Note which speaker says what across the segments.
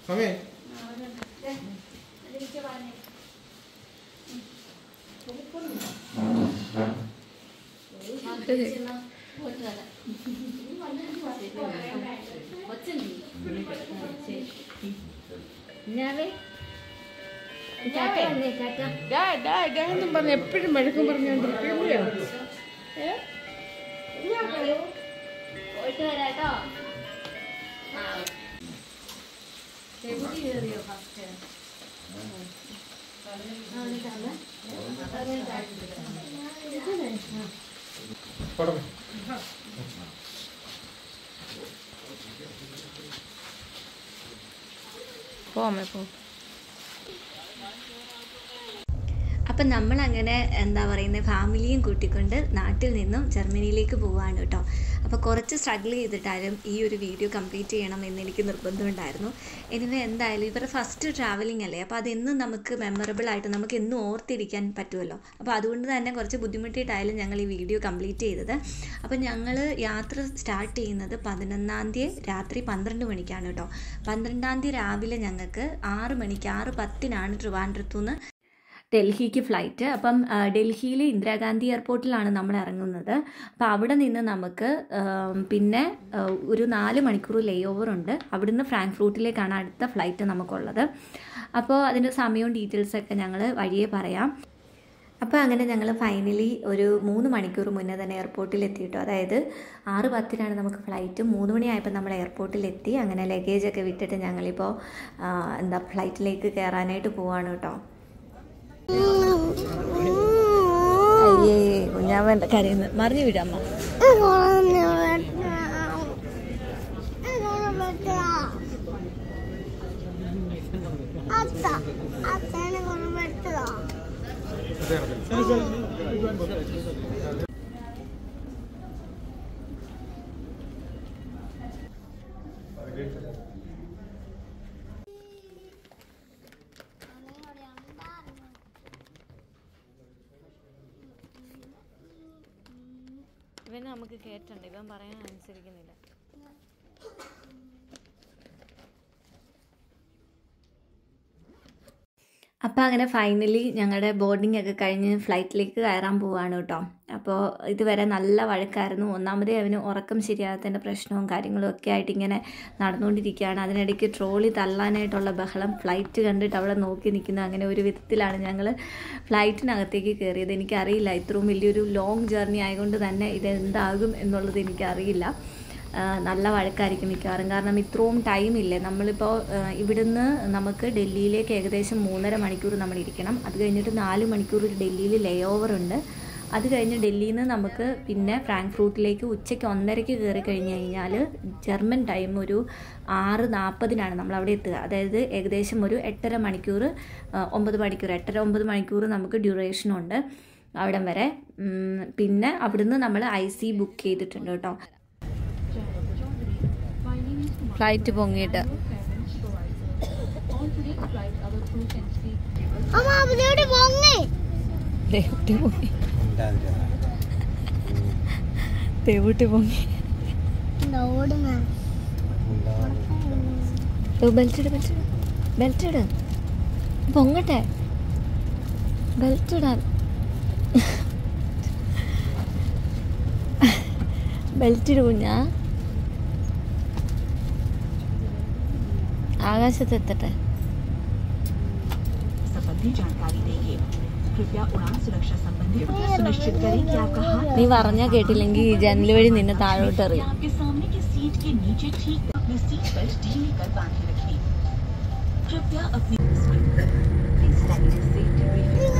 Speaker 1: സമയം ഡാ ഡാ ഡാ എന്നും പറഞ്ഞ് എപ്പോഴും വഴക്കം പറഞ്ഞോണ്ടിരിക്കുമ്പോഴോ
Speaker 2: പോയിട്ട് വരാട്ടോ
Speaker 1: പോട്ടെ പോമേ പോ
Speaker 3: അപ്പം നമ്മളങ്ങനെ എന്താ പറയുന്നത് ഫാമിലിയും കൂട്ടിക്കൊണ്ട് നാട്ടിൽ നിന്നും ജർമ്മനിയിലേക്ക് പോവാണ് കേട്ടോ അപ്പോൾ കുറച്ച് സ്ട്രഗിൾ ചെയ്തിട്ടാലും ഈ ഒരു വീഡിയോ കംപ്ലീറ്റ് ചെയ്യണം എന്ന് എനിക്ക് നിർബന്ധമുണ്ടായിരുന്നു എനിവേ എന്തായാലും ഇവരുടെ ഫസ്റ്റ് ട്രാവലിംഗ് അല്ലേ അപ്പോൾ അതെന്നും നമുക്ക് മെമ്മറബിൾ ആയിട്ട് നമുക്ക് എന്നും ഓർത്തിരിക്കാൻ പറ്റുമല്ലോ അപ്പോൾ അതുകൊണ്ട് തന്നെ കുറച്ച് ബുദ്ധിമുട്ടിയിട്ടായാലും ഞങ്ങൾ ഈ വീഡിയോ കംപ്ലീറ്റ് ചെയ്തത് അപ്പോൾ ഞങ്ങൾ യാത്ര സ്റ്റാർട്ട് ചെയ്യുന്നത് പതിനൊന്നാം തീയതി രാത്രി പന്ത്രണ്ട് മണിക്കാണ് കേട്ടോ പന്ത്രണ്ടാം തീയതി രാവിലെ ഞങ്ങൾക്ക് ആറ് മണിക്ക് ആറ് പത്തിനാണ് ട്രിവാൻഡ്രത്തുനിന്ന് ഡൽഹിക്ക് ഫ്ലൈറ്റ് അപ്പം ആ, ഡൽഹിയിലെ ഇന്ദിരാഗാന്ധി എയർപോർട്ടിലാണ് നമ്മൾ ഇറങ്ങുന്നത് അപ്പോൾ അവിടെ നിന്ന് നമുക്ക് ആം, പിന്നെ ആ, ഒരു നാല് മണിക്കൂർ ലേ ഓവർ ഉണ്ട് അവിടുന്ന് ഫ്രാങ്ക്ഫ്രൂട്ടിലേക്കാണ് അടുത്ത ഫ്ലൈറ്റ് നമുക്കുള്ളത് അപ്പോൾ അതിൻ്റെ സമയവും ഡീറ്റെയിൽസൊക്കെ ഞങ്ങൾ വഴിയേ പറയാം അപ്പോൾ അങ്ങനെ ഞങ്ങൾ ഫൈനലി ഒരു മൂന്ന് മണിക്കൂർ മുന്നേ തന്നെ എയർപോർട്ടിൽ എത്തിയിട്ടോ അതായത് ആറ് പത്തിനാണ് നമുക്ക് ഫ്ലൈറ്റ് മൂന്ന് മണിയായപ്പോൾ നമ്മൾ എയർപോർട്ടിൽ എത്തി അങ്ങനെ ലഗേജൊക്കെ വിട്ടിട്ട് ഞങ്ങളിപ്പോൾ ആ, എന്താ ഫ്ലൈറ്റിലേക്ക് കയറാനായിട്ട് പോവാണ് കേട്ടോ അയ്യേ കുഞ്ഞാമ്മ കരയുന്നു മറിഞ്ഞു വിടമ്മ
Speaker 4: അത്ത അത്തനെ കൊണ്ടുപെട്ടതാ
Speaker 3: ഇവൻ നമുക്ക് കേട്ടുണ്ട് ഇവൻ പറയാൻ അനുസരിക്കുന്നില്ല അപ്പോൾ അങ്ങനെ ഫൈനലി ഞങ്ങളുടെ ബോർഡിംഗ് ഒക്കെ കഴിഞ്ഞ് ഫ്ലൈറ്റിലേക്ക് കയറാൻ പോവാണ് കേട്ടോ അപ്പോൾ ഇതുവരെ നല്ല വഴക്കായിരുന്നു ഒന്നാമതേ അവന് ഉറക്കം ശരിയാകാത്തതിൻ്റെ പ്രശ്നവും കാര്യങ്ങളും ഒക്കെ ആയിട്ട് ഇങ്ങനെ നടന്നുകൊണ്ടിരിക്കുകയാണ് അതിനിടയ്ക്ക് ട്രോളി തള്ളാനായിട്ടുള്ള ബഹളം ഫ്ലൈറ്റ് കണ്ടിട്ട് അവിടെ നോക്കി നിൽക്കുന്നു അങ്ങനെ ഒരു വിധത്തിലാണ് ഞങ്ങൾ ഫ്ലൈറ്റിനകത്തേക്ക് കയറിയത് എനിക്കറിയില്ല ഇത്രയും വലിയൊരു ലോങ് ജേർണി ആയതുകൊണ്ട് തന്നെ ഇത് എന്താകും എന്നുള്ളത് എനിക്കറിയില്ല ആ, നല്ല വഴക്കായിരിക്കും മിക്കവാറും കാരണം ഇത്രയും ടൈം ഇല്ലേ നമ്മളിപ്പോൾ ആ, ഇവിടുന്ന് നമുക്ക് ഡൽഹിയിലേക്ക് ഏകദേശം മൂന്നര മണിക്കൂർ നമ്മൾ ഇരിക്കണം അത് കഴിഞ്ഞിട്ട് നാല് മണിക്കൂർ ഡൽഹിയിൽ ലേ ഓവർ ഉണ്ട് അത് കഴിഞ്ഞ് ഡൽഹിയിൽ നിന്ന് നമുക്ക് പിന്നെ ഫ്രാങ്ക്ഫ്രൂട്ടിലേക്ക് ഉച്ചയ്ക്ക് ഒന്നരയ്ക്ക് കയറി കഴിഞ്ഞ് കഴിഞ്ഞാൽ ജർമ്മൻ ടൈം ഒരു ആറ് നാൽപ്പതിനാണ് നമ്മൾ അവിടെ എത്തുക അതായത് ഏകദേശം ഒരു എട്ടര മണിക്കൂർ ആ, ഒമ്പത് മണിക്കൂർ എട്ടര ഒമ്പത് മണിക്കൂർ നമുക്ക് ഡ്യൂറേഷൻ ഉണ്ട് അവിടം വരെ ഉം, പിന്നെ അവിടുന്ന് നമ്മൾ ഐ സി ബുക്ക് ചെയ്തിട്ടുണ്ട് കേട്ടോ ഫ്ലൈറ്റ് പൊങ്ങിയിട്ട്
Speaker 4: അമ്മ അവിടെ പൊങ്ങി
Speaker 3: ദേവുട്ടി പൊങ്ങി ദേവുട്ടി പൊങ്ങി
Speaker 4: ഓടുന്ന
Speaker 3: ബെൽറ്റ് ഇട് ബെൽറ്റ് ഇട് ബെൽറ്റ് ഇട് പൊങ്ങട്ടെ ബെൽറ്റ് ഇടാൻ ബെൽറ്റ് ഇട് കുഞ്ഞാ ആകാശത്ത് എത്തട്ടെ
Speaker 5: संबंधी जानकारी देंगे कृपया उड़ान सुरक्षा संबंधी सुनिश्चित करें कि आपका हाथ
Speaker 3: നീ പറഞ്ഞാ കേട്ടില്ലെങ്കിൽ ഈ ജനൽ वഴി നിന്നെ താഴോട്ട്
Speaker 5: या
Speaker 3: എറിയും
Speaker 5: आपके सामने की सीट के नीचे ठीक अपनी सीट बेल्ट ढीली कर बांधे रखें कृपया अपनी Please study the safety briefing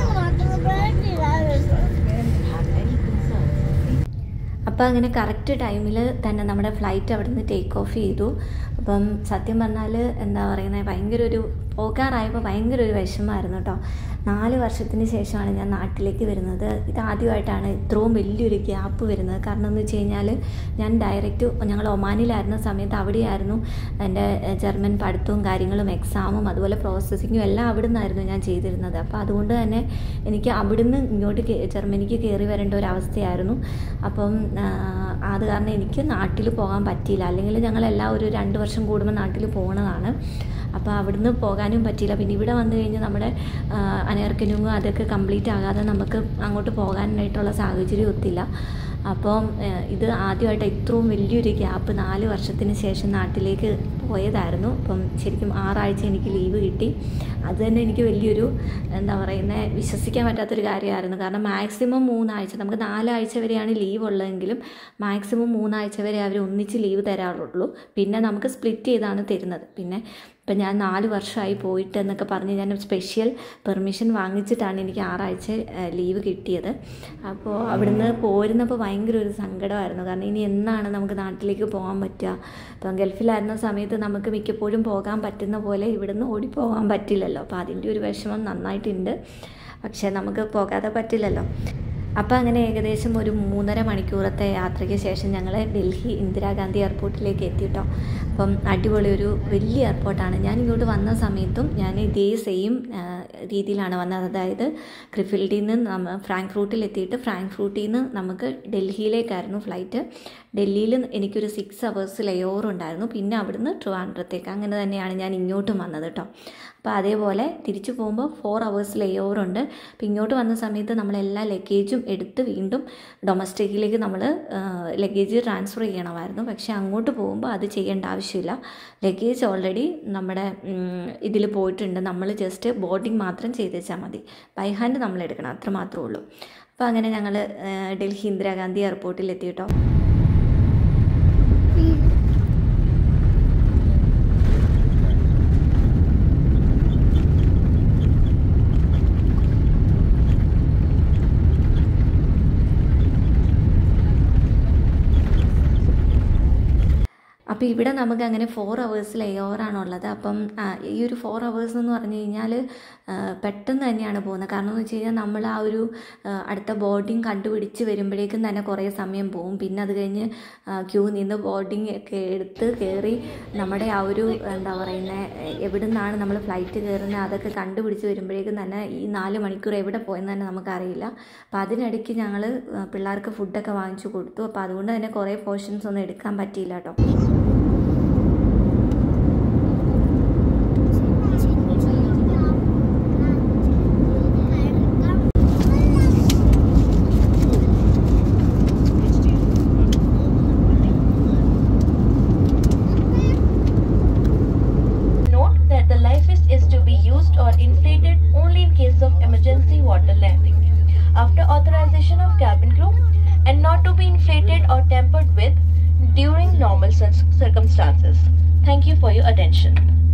Speaker 5: have any concerns
Speaker 3: അപ്പോൾ അങ്ങനെ കറക്റ്റ് ടൈമിൽ തന്നെ നമ്മുടെ ഫ്ലൈറ്റ് അവിടെ നിന്ന് ടേക്ക് ഓഫ് ചെയ്തു അപ്പം സത്യം പറഞ്ഞാൽ എന്താ പറയുന്നത് ഭയങ്കര ഒരു പോകാറായപ്പോൾ ഭയങ്കര ഒരു വിഷമമായിരുന്നു കേട്ടോ നാല് വർഷത്തിന് ശേഷമാണ് ഞാൻ നാട്ടിലേക്ക് വരുന്നത് ഇതാദ്യമായിട്ടാണ് ഇത്രയും വലിയൊരു ഗ്യാപ്പ് വരുന്നത് കാരണം എന്ന് വെച്ച് കഴിഞ്ഞാൽ ഞാൻ ഡയറക്റ്റ് ഞങ്ങൾ ഒമാനിലായിരുന്ന സമയത്ത് അവിടെയായിരുന്നു എൻ്റെ എഹ്, ജർമ്മൻ പഠിത്തവും കാര്യങ്ങളും എക്സാമും അതുപോലെ പ്രോസസ്സിങ്ങും എല്ലാം അവിടെ നിന്നായിരുന്നു ഞാൻ ചെയ്തിരുന്നത് അപ്പോൾ അതുകൊണ്ട് തന്നെ എനിക്ക് അവിടുന്ന് ഇങ്ങോട്ട് കേ- ജർമ്മനിക്ക് കയറി വരേണ്ട ഒരു അവസ്ഥയായിരുന്നു അപ്പം ആ, അത് കാരണം എനിക്ക് നാട്ടിൽ പോകാൻ പറ്റിയില്ല അല്ലെങ്കിൽ ഞങ്ങളെല്ലാം ഒരു രണ്ട് വർഷം കൂടുമ്പോൾ നാട്ടിൽ പോകണതാണ് അപ്പോൾ അവിടുന്ന് പോകാനും പറ്റിയില്ല പിന്നെ ഇവിടെ വന്നു കഴിഞ്ഞാൽ നമ്മുടെ അനേർക്കനുങ്ങും അതൊക്കെ കംപ്ലീറ്റ് ആകാതെ നമുക്ക് അങ്ങോട്ട് പോകാനായിട്ടുള്ള സാഹചര്യം ഒത്തില്ല അപ്പം ഏഹ്, ഇത് ആദ്യമായിട്ട് ഇത്രയും വലിയൊരു ഗ്യാപ്പ് നാല് വർഷത്തിന് ശേഷം നാട്ടിലേക്ക് പോയതായിരുന്നു അപ്പം ശരിക്കും ആറാഴ്ച എനിക്ക് ലീവ് കിട്ടി അത് തന്നെ എനിക്ക് വലിയൊരു എന്താ പറയുന്നത് വിശ്വസിക്കാൻ പറ്റാത്തൊരു കാര്യമായിരുന്നു കാരണം മാക്സിമം മൂന്നാഴ്ച നമുക്ക് നാലാഴ്ച വരെയാണ് ലീവ് ഉള്ളതെങ്കിലും മാക്സിമം മൂന്നാഴ്ച വരെ അവർ ഒന്നിച്ച് ലീവ് തരാറുള്ളൂ പിന്നെ നമുക്ക് സ്പ്ലിറ്റ് ചെയ്താണ് തരുന്നത് പിന്നെ ഇപ്പം ഞാൻ നാല് വർഷമായി പോയിട്ട് എന്നൊക്കെ പറഞ്ഞ് ഞാൻ സ്പെഷ്യൽ പെർമിഷൻ വാങ്ങിച്ചിട്ടാണ് എനിക്ക് ആറാഴ്ച ലീവ് കിട്ടിയത് അപ്പോൾ അവിടുന്ന് പോരുന്നപ്പോൾ ഭയങ്കര ഒരു സങ്കടമായിരുന്നു കാരണം ഇനി എന്നാണ് നമുക്ക് നാട്ടിലേക്ക് പോകാൻ പറ്റുക ഇപ്പം ഗൾഫിലായിരുന്ന സമയത്ത് നമുക്ക് മിക്കപ്പോഴും പോകാൻ പറ്റുന്ന പോലെ ഇവിടുന്ന് ഓടിപ്പോകാൻ പറ്റില്ലല്ലോ അപ്പോൾ അതിൻ്റെ ഒരു വിഷമം നന്നായിട്ടുണ്ട് പക്ഷേ നമുക്ക് പോകാതെ പറ്റില്ലല്ലോ അപ്പോൾ അങ്ങനെ ഏകദേശം ഒരു മൂന്നര മണിക്കൂറത്തെ യാത്രയ്ക്ക് ശേഷം ഞങ്ങൾ ഡൽഹി ഇന്ദിരാഗാന്ധി എയർപോർട്ടിലേക്ക് എത്തിയിട്ടോ അപ്പം അടിപൊളി ഒരു വലിയ എയർപോർട്ടാണ് ഞാൻ ഇങ്ങോട്ട് വന്ന സമയത്തും ഞാൻ ഇതേ സെയിം രീതിയിലാണ് വന്നത് അതായത് ക്രിഫിൽഡിൽ നിന്ന് നമ്മ ഫ്രാങ്ക്ഫ്രൂട്ടിൽ എത്തിയിട്ട് ഫ്രാങ്ക്ഫ്രൂട്ടിൽ നിന്ന് നമുക്ക് ഡൽഹിയിലേക്കായിരുന്നു ഫ്ലൈറ്റ് ഡൽഹിയിൽ എനിക്കൊരു സിക്സ് അവേഴ്സ് ലേ ഓവർ ഉണ്ടായിരുന്നു പിന്നെ അവിടുന്ന് ട്രിവാൻഡ്രത്തേക്ക് അങ്ങനെ തന്നെയാണ് ഞാൻ ഇങ്ങോട്ടും വന്നത് കേട്ടോ അപ്പോൾ അതേപോലെ തിരിച്ചു പോകുമ്പോൾ ഫോർ അവേഴ്സ് ലേ ഓവർ ഉണ്ട് അപ്പോൾ ഇങ്ങോട്ട് വന്ന സമയത്ത് നമ്മളെല്ലാ ലഗേജും എടുത്ത് വീണ്ടും ഡൊമസ്റ്റിക്കിലേക്ക് നമ്മൾ ലഗേജ് ട്രാൻസ്ഫർ ചെയ്യണമായിരുന്നു പക്ഷേ അങ്ങോട്ട് പോകുമ്പോൾ അത് ചെയ്യേണ്ട ആവശ്യമില്ല ലഗേജ് ഓൾറെഡി നമ്മുടെ ഇതിൽ പോയിട്ടുണ്ട് നമ്മൾ ജസ്റ്റ് ബോർഡിങ് മാത്രം ചെയ്ത് വെച്ചാൽ മതി ബൈ ഹാൻഡ് നമ്മൾ എടുക്കണം അത്ര മാത്രമേ ഉള്ളൂ അപ്പോൾ അങ്ങനെ ഞങ്ങൾ ഡൽഹി ഇന്ദിരാഗാന്ധി എയർപോർട്ടിൽ എത്തി കേട്ടോ അപ്പോൾ ഇവിടെ നമുക്ക് അങ്ങനെ ഫോർ അവേഴ്സ് ലേ ഓവറാണുള്ളത് അപ്പം ആ, ഈ ഒരു ഫോർ അവേഴ്സ് എന്ന് പറഞ്ഞു കഴിഞ്ഞാൽ ആ, പെട്ടെന്ന് തന്നെയാണ് പോകുന്നത് കാരണം എന്ന് വെച്ച് കഴിഞ്ഞാൽ നമ്മൾ ആ ഒരു ആ, അടുത്ത ബോർഡിങ് കണ്ടുപിടിച്ച് വരുമ്പോഴേക്കും തന്നെ കുറേ സമയം പോകും പിന്നെ അത് കഴിഞ്ഞ് ക്യൂ നിന്ന് ബോർഡിങ് ഒക്കെ എടുത്ത് കയറി നമ്മുടെ ആ ഒരു എന്താ പറയുന്നത് എവിടെ നിന്നാണ് നമ്മൾ ഫ്ലൈറ്റ് കയറുന്നത് അതൊക്കെ കണ്ടുപിടിച്ച് വരുമ്പോഴേക്കും തന്നെ ഈ നാല് മണിക്കൂർ എവിടെ പോയെന്ന് തന്നെ നമുക്കറിയില്ല അപ്പോൾ അതിനിടയ്ക്ക് ഞങ്ങൾ പിള്ളേർക്ക് ഫുഡൊക്കെ വാങ്ങിച്ചു കൊടുത്തു അപ്പോൾ അതുകൊണ്ട് തന്നെ കുറേ പോർഷൻസ് ഒന്നും എടുക്കാൻ പറ്റിയില്ല കേട്ടോ
Speaker 6: Note that the life vest is to be used or inflated only in case of emergency water landing. After authorization of cabin crew and not to be inflated or tampered with during normal cir- circumstances. Thank you for your attention.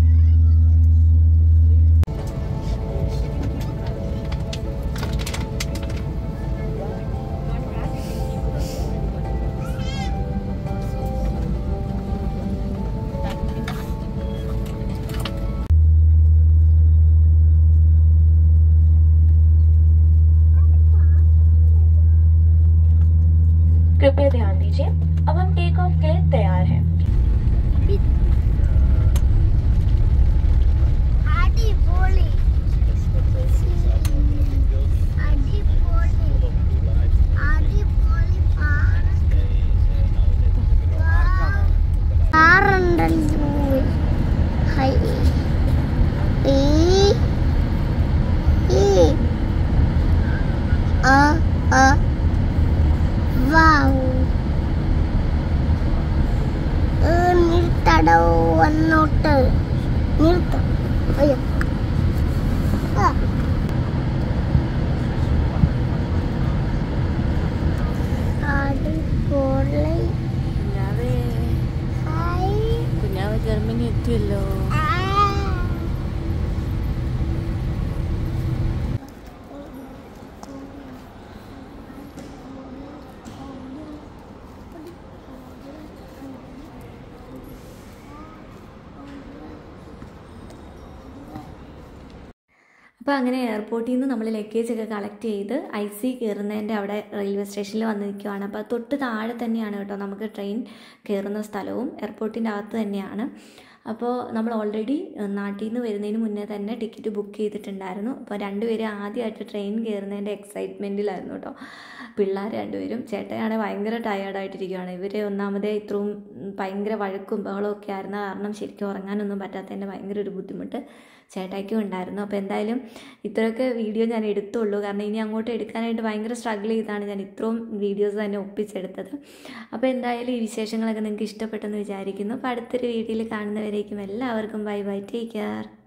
Speaker 6: कृपया ध्यान दीजिए अब हम take off के लिए तैयार हैं
Speaker 4: അടിപൊളി അടിപൊളി അടിപൊളി കാറുണ്ടല്ലോ ഹൈ ഈ ഈ ആ ആ വാവ് നിർത്തടോ വന്നോട്ട് നിർത്ത അയ്യോ ആ അടിപൊളി
Speaker 1: കുഞ്ഞാവേ
Speaker 4: ഹായ്
Speaker 1: കുഞ്ഞാവ് ജർമ്മനി എത്തിയല്ലോ
Speaker 4: ആ
Speaker 3: അപ്പോൾ അങ്ങനെ എയർപോർട്ടിൽ നിന്ന് നമ്മൾ ലഗേജ് ഒക്കെ കളക്ട് ചെയ്ത് ഐ സി കയറുന്നതിൻ്റെ അവിടെ റെയിൽവേ സ്റ്റേഷനിൽ വന്ന് നിൽക്കുവാണ് അപ്പോൾ തൊട്ട് താഴെ തന്നെയാണ് കേട്ടോ നമുക്ക് ട്രെയിൻ കയറുന്ന സ്ഥലവും എയർപോർട്ടിൻ്റെ അകത്ത് തന്നെയാണ് അപ്പോൾ നമ്മൾ ഓൾറെഡി നാട്ടിൽ നിന്ന് വരുന്നതിന് മുന്നേ തന്നെ ടിക്കറ്റ് ബുക്ക് ചെയ്തിട്ടുണ്ടായിരുന്നു അപ്പോൾ രണ്ടുപേരും ആദ്യമായിട്ട് ട്രെയിൻ കയറുന്നതിൻ്റെ എക്സൈറ്റ്മെൻറ്റിലായിരുന്നു കേട്ടോ പിള്ളേർ രണ്ടുപേരും ചേട്ടയാണെങ്കിൽ ഭയങ്കര ടയേർഡായിട്ടിരിക്കുകയാണ് ഇവർ ഒന്നാമതേ ഇത്രയും ഭയങ്കര വഴക്കും ബഹളവും ഒക്കെ ആയിരുന്ന കാരണം ശരിക്കും ഉറങ്ങാനൊന്നും പറ്റാത്തതിൻ്റെ ഭയങ്കര ഒരു ബുദ്ധിമുട്ട് ചേട്ടായിക്കും ഉണ്ടായിരുന്നു അപ്പോൾ എന്തായാലും ഇത്രയൊക്കെ വീഡിയോ ഞാൻ എടുത്തുള്ളൂ കാരണം ഇനി അങ്ങോട്ട് എടുക്കാനായിട്ട് ഭയങ്കര സ്ട്രഗിൾ ചെയ്താണ് ഞാൻ ഇത്രയും വീഡിയോസ് തന്നെ ഒപ്പിച്ചെടുത്തത് അപ്പോൾ എന്തായാലും ഈ വിശേഷങ്ങളൊക്കെ നിങ്ങൾക്ക് ഇഷ്ടപ്പെട്ടെന്ന് വിചാരിക്കുന്നു അപ്പോൾ അടുത്തൊരു വീഡിയോയിൽ കാണുന്നവരേക്കും എല്ലാവർക്കും ബൈ ബൈ ടേക്ക് കെയർ